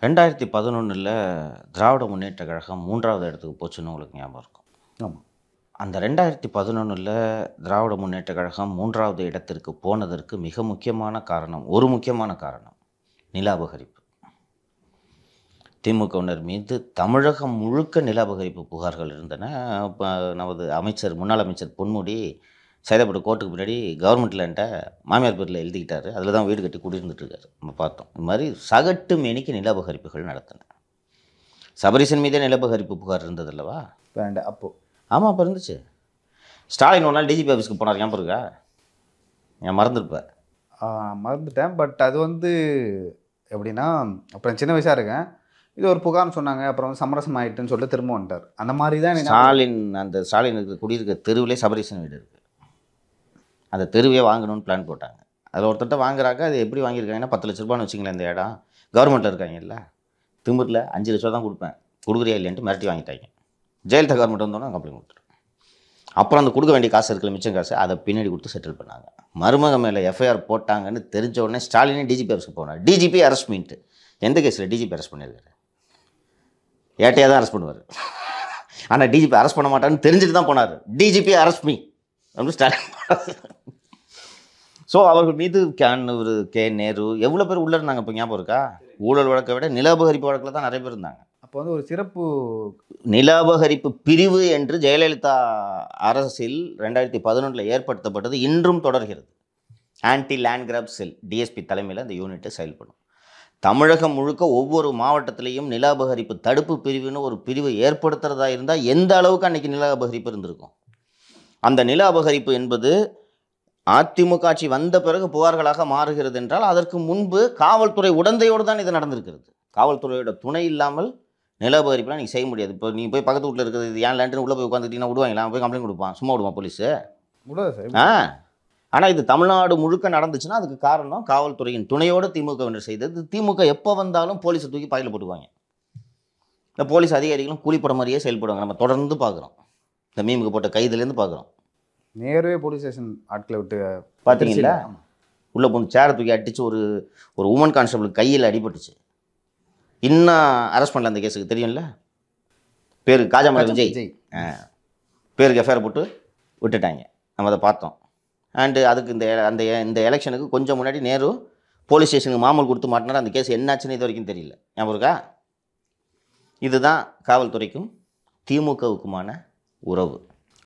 ரெண்டாயிரத்தி பதினொன்றில் திராவிட முன்னேற்ற கழகம் மூன்றாவது இடத்துக்கு போச்சுன்னு உங்களுக்கு ஞாபகம் இருக்கும் ஆமாம் அந்த ரெண்டாயிரத்தி பதினொன்றில் திராவிட முன்னேற்ற கழகம் மூன்றாவது இடத்திற்கு போனதற்கு மிக முக்கியமான காரணம் ஒரு முக்கியமான காரணம் நில அபகரிப்பு திமுகவினர் மீது தமிழகம் முழுக்க நில அபகரிப்பு புகார்கள் இருந்தன இப்போ நமது அமைச்சர் முன்னாள் அமைச்சர் பொன்முடி சைதாப்பட்டு கோர்ட்டுக்கு பின்னாடி கவர்மெண்ட் லேண்ட்டை மாமியார் பேரில் எழுதிக்கிட்டாரு அதில் தான் வீடு கட்டி குடியிருந்துட்டு இருக்காரு நம்ம பார்த்தோம் இந்த மாதிரி சகட்டு மேனிக்கு நில அபகரிப்புகள் நடத்தின சபரிசன் மீதே நில அபகரிப்பு புகார் இருந்தது அல்லவா வேண்ட அப்போ ஆமாம் அப்போ இருந்துச்சு ஸ்டாலின் ஒரு நாள் டிஜிபி ஆஃபீஸ்க்கு போனார் ஞாபகம் இருக்கா என் மறந்துருப்பேன் ஆ, மறந்துட்டேன் பட் அது வந்து எப்படின்னா அப்புறம் சின்ன வயசாக இருக்கேன் இது ஒரு புகார்னு சொன்னாங்க அப்புறம் வந்து சமரசம் ஆயிட்டுன்னு சொல்லிட்டு திரும்ப வந்துட்டார் அந்த மாதிரி தான் எனக்கு ஸ்டாலின் அந்த ஸ்டாலினுக்கு குடியிருக்க தெருவிலே சபரீசன் வீடு இருக்குது அந்த தெருவே வாங்கணும்னு பிளான் போட்டாங்க அதில் ஒருத்தர்ட்ட வாங்குறாங்க அது எப்படி வாங்கியிருக்காங்கன்னா பத்து லட்ச ரூபான்னு வச்சுங்களேன் இந்த இடம் கவர்மெண்ட்டில் இருக்காங்கல்ல திமிரில் அஞ்சு லட்ச ரூபா தான் கொடுப்பேன் கொடுக்குறியா இல்லைன்ட்டு மிரட்டி வாங்கிட்டாங்க ஜெயலலிதா கவர்மெண்ட் வந்தோன்னே கம்ப்ளைண்ட் கொடுத்துட்டோம் அப்புறம் அந்த கொடுக்க வேண்டிய காசு இருக்குல்ல மிச்சம் காசு அதை பின்னாடி கொடுத்து செட்டில் பண்ணாங்க மருமக மேலே எஃப்ஐஆர் போட்டாங்கன்னு தெரிஞ்ச உடனே ஸ்டாலினே டிஜிபி ஆஃபீஸ்க்கு போனார் டிஜிபி அரெஸ்ட் பண்ணிட்டு எந்த கேஸில் டிஜிபி அரெஸ்ட் பண்ணியிருக்காரு ஏட்டையாக தான் அரெஸ்ட் பண்ணுவார் ஆனால் டிஜிபி அரெஸ்ட் பண்ண மாட்டான்னு தெரிஞ்சுட்டு தான் போனார் டிஜிபி அரெஸ்ட் மீ அப்படின்னு ஸ்டாலின் ஸோ அவர்கள் மீது கேன் ஒரு கே நேரு எவ்வளோ பேர் உள்ளே இருந்தாங்க இப்போ ஞாபகம் இருக்கா ஊழல் வழக்கை விட நில அபகரிப்பு வழக்கில் தான் நிறைய பேர் இருந்தாங்க அப்போ வந்து ஒரு சிறப்பு நில அபகரிப்பு பிரிவு என்று ஜெயலலிதா அரசில் ரெண்டாயிரத்தி பதினொன்றில் ஏற்படுத்தப்பட்டது இன்றும் தொடர்கிறது anti land grab cell DSP தலைமையில் அந்த யூனிட்டை செயல்படும் தமிழகம் முழுக்க ஒவ்வொரு மாவட்டத்திலையும் நில அபகரிப்பு தடுப்பு பிரிவுன்னு ஒரு பிரிவு ஏற்படுத்துறதா இருந்தால் எந்த அளவுக்கு அன்னைக்கு நில அபகரிப்பு இருந்திருக்கும் அந்த நில அபகரிப்பு என்பது அதிமுக ஆட்சி வந்த பிறகு புகார்களாக மாறுகிறது என்றால் அதற்கு முன்பு காவல்துறை உடந்தையோடு தான் இது நடந்திருக்கிறது காவல்துறையோட துணை இல்லாமல் நில அபகரிப்புலாம் நீங்கள் செய்ய முடியாது இப்போ நீ போய் பக்கத்து வீட்டில் இருக்கிறது இது ஏன் லேண்டுன்னு உள்ளே போய் உட்காந்துட்டீங்கன்னா விடுவாங்களா அவன் போய் கம்ப்ளைண்ட் கொடுப்பான் சும்மா விடுவான் போலீஸு முடியாது சார் ஆ ஆனால் இது தமிழ்நாடு முழுக்க நடந்துச்சுன்னா அதுக்கு காரணம் காவல்துறையின் துணையோடு திமுகவினர் செய்தது திமுக எப்போ வந்தாலும் போலீஸை தூக்கி பாயில் போட்டுக்குவாங்க இந்த போலீஸ் அதிகாரிகளும் கூலிப்பட மாதிரியே செயல்படுவாங்க நம்ம தொடர்ந்து பார்க்குறோம் இந்த மீமுக்கு போட்ட கைதுலேருந்து பார்க்குறோம் நேரவே போலீஸ் ஸ்டேஷன் ஆட்களை விட்டு பார்த்தீங்களா ஆமா. உள்ளே போன சேரை தூக்கி அடிச்சு ஒரு ஒரு உமன் கான்ஸ்டபிள் கையில் அடிபட்டுச்சு இன்னும் அரெஸ்ட் பண்ணல அந்த கேஸுக்கு தெரியும்ல பேர் காஜாமலை விஜய் விஜய் பேருக்கு எஃப்ஐஆர் போட்டு விட்டுட்டாங்க நம்ம அதை பார்த்தோம் அண்டு அதுக்கு இந்த அந்த இந்த எலெக்ஷனுக்கு கொஞ்சம் முன்னாடி நேரு போலீஸ் ஸ்டேஷனுக்கு மாமூல் கொடுத்து மாட்டினார் அந்த கேஸ் என்னாச்சுன்னு இது வரைக்கும் தெரியல ஞாபகம் இருக்கா இதுதான் காவல்துறைக்கும் திமுகவுக்குமான உறவு